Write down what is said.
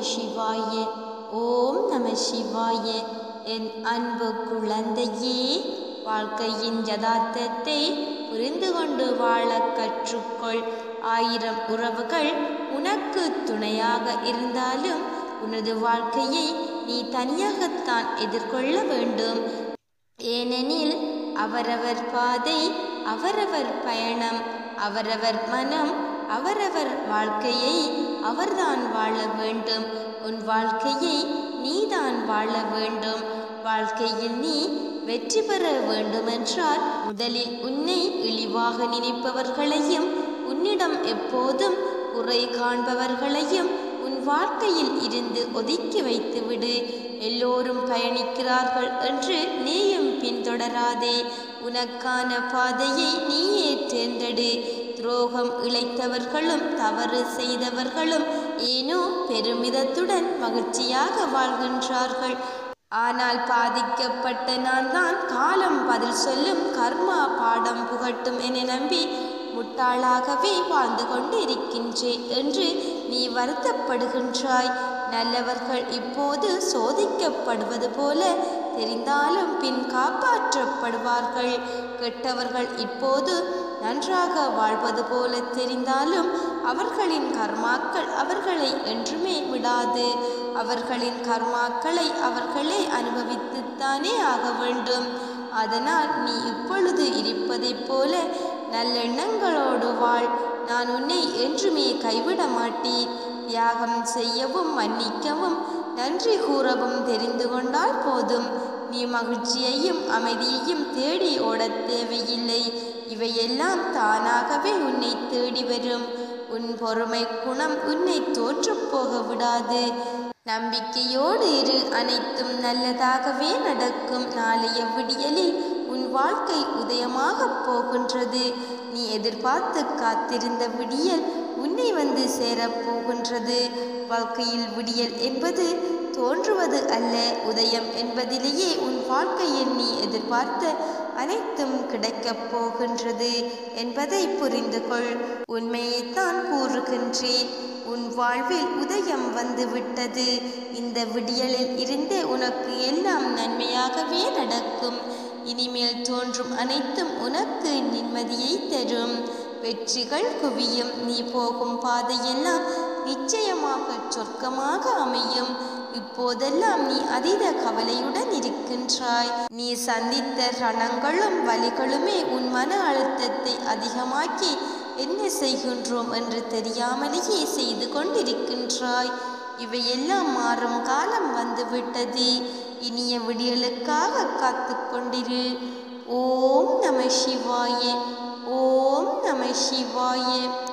சிவாய ஓம் நம சிவாய என் அன்பு குழந்தையே வாழ்க்கையின் யதார்த்தத்தை புரிந்து கொண்டு வாழ கற்றுக்கொள் ஆயிரம் உறவுகள் உனக்கு துணையாக இருந்தாலும் உனது வாழ்க்கையை நீ தனியாகத்தான் எதிர்கொள்ள வேண்டும் ஏனெனில் அவரவர் பாதை அவரவர் பயணம் அவரவர் மனம் அவரவர் வாழ்க்கையை அவர்தான் வாழ வேண்டும் உன் வாழ்க்கையை நீதான் வாழ வேண்டும் வாழ்க்கையில் நீ வெற்றி பெற வேண்டுமென்றால் முதலில் உன்னை இழிவாக நினைப்பவர்களையும் உன்னிடம் எப்போதும் குறை காண்பவர்களையும் உன் வாழ்க்கையில் இருந்து ஒதுக்கி வைத்துவிடு எல்லோரும் பயணிக்கிறார்கள் என்று நீயும் பின்தொடராதே உனக்கான பாதையை நீயே தேர்ந்தெடு துரோகம் இழைத்தவர்களும் தவறு செய்தவர்களும் ஏனோ பெருமிதத்துடன் மகிழ்ச்சியாக வாழ்கின்றார்கள் ஆனால் பாதிக்கப்பட்ட நான் தான் காலம் பதில் சொல்லும் கர்மா பாடம் புகட்டும் என நம்பி முட்டாளாகவே வாழ்ந்து கொண்டு இருக்கின்றேன் என்று நீ வருத்தப்படுகின்றாய் நல்லவர்கள் இப்போது சோதிக்கப்படுவது போல தெரிந்தாலும் பின் காப்பாற்றப்படுவார்கள் கெட்டவர்கள் இப்போது நன்றாக வாழ்வது போல தெரிந்தாலும் அவர்களின் கர்மாக்கள் அவர்களை என்றுமே விடாது அவர்களின் கர்மாக்களை அவர்களே அனுபவித்துத்தானே ஆக வேண்டும் அதனால் நீ இப்பொழுது இருப்பதைப் போல நல்லெண்ணங்களோடு வாழ் நான் உன்னை என்றுமே கைவிட மாட்டேன் தியாகம் செய்யவும் மன்னிக்கவும் நன்றி கூறவும் தெரிந்து கொண்டால் போதும் நீ மகிழ்ச்சியையும் அமைதியையும் தேடி ஓடத் தேவையில்லை இவையெல்லாம் தானாகவே உன்னை தேடி வரும் உன் பொறுமை குணம் உன்னை தோற்றுப் போக விடாது நம்பிக்கையோடு இரு அனைத்தும் நல்லதாகவே நடக்கும் நாளைய விடியலில் உன் வாழ்க்கை உதயமாகப் போகின்றது நீ எதிர்பார்த்து காத்திருந்த விடியல் உன்னை வந்து சேரப் போகின்றது வாழ்க்கையில் விடியல் என்பது தோன்றுவது அல்ல உதயம் என்பதிலேயே உன் வாழ்க்கையில் நீ எதிர்பார்த்த அனைத்தும் கிடைக்கப் போகின்றது என்பதை புரிந்து கொள் உண்மையைத்தான் கூறுகின்றேன் உன் வாழ்வில் உதயம் வந்து விட்டது இந்த விடியலில் இருந்தே உனக்கு எல்லாம் நன்மையாகவே நடக்கும் இனிமேல் தோன்றும் அனைத்தும் உனக்கு நிம்மதியை தரும் வெற்றிகள் குவியும் நீ போகும் பாதையெல்லாம் நிச்சயமாக சொர்க்கமாக அமையும் இப்போதெல்லாம் நீ அதீத கவலையுடன் இருக்கின்றாய் நீ சந்தித்த ரணங்களும் வலிகளுமே உன் மன அழுத்தத்தை அதிகமாக்கி என்ன செய்கின்றோம் என்று தெரியாமலேயே செய்து கொண்டிருக்கின்றாய் இவையெல்லாம் மாறும் காலம் வந்துவிட்டது இனிய விடியலுக்காக காத்து கொண்டிரு ஓம் நம சிவாய ஓம் நம சிவாய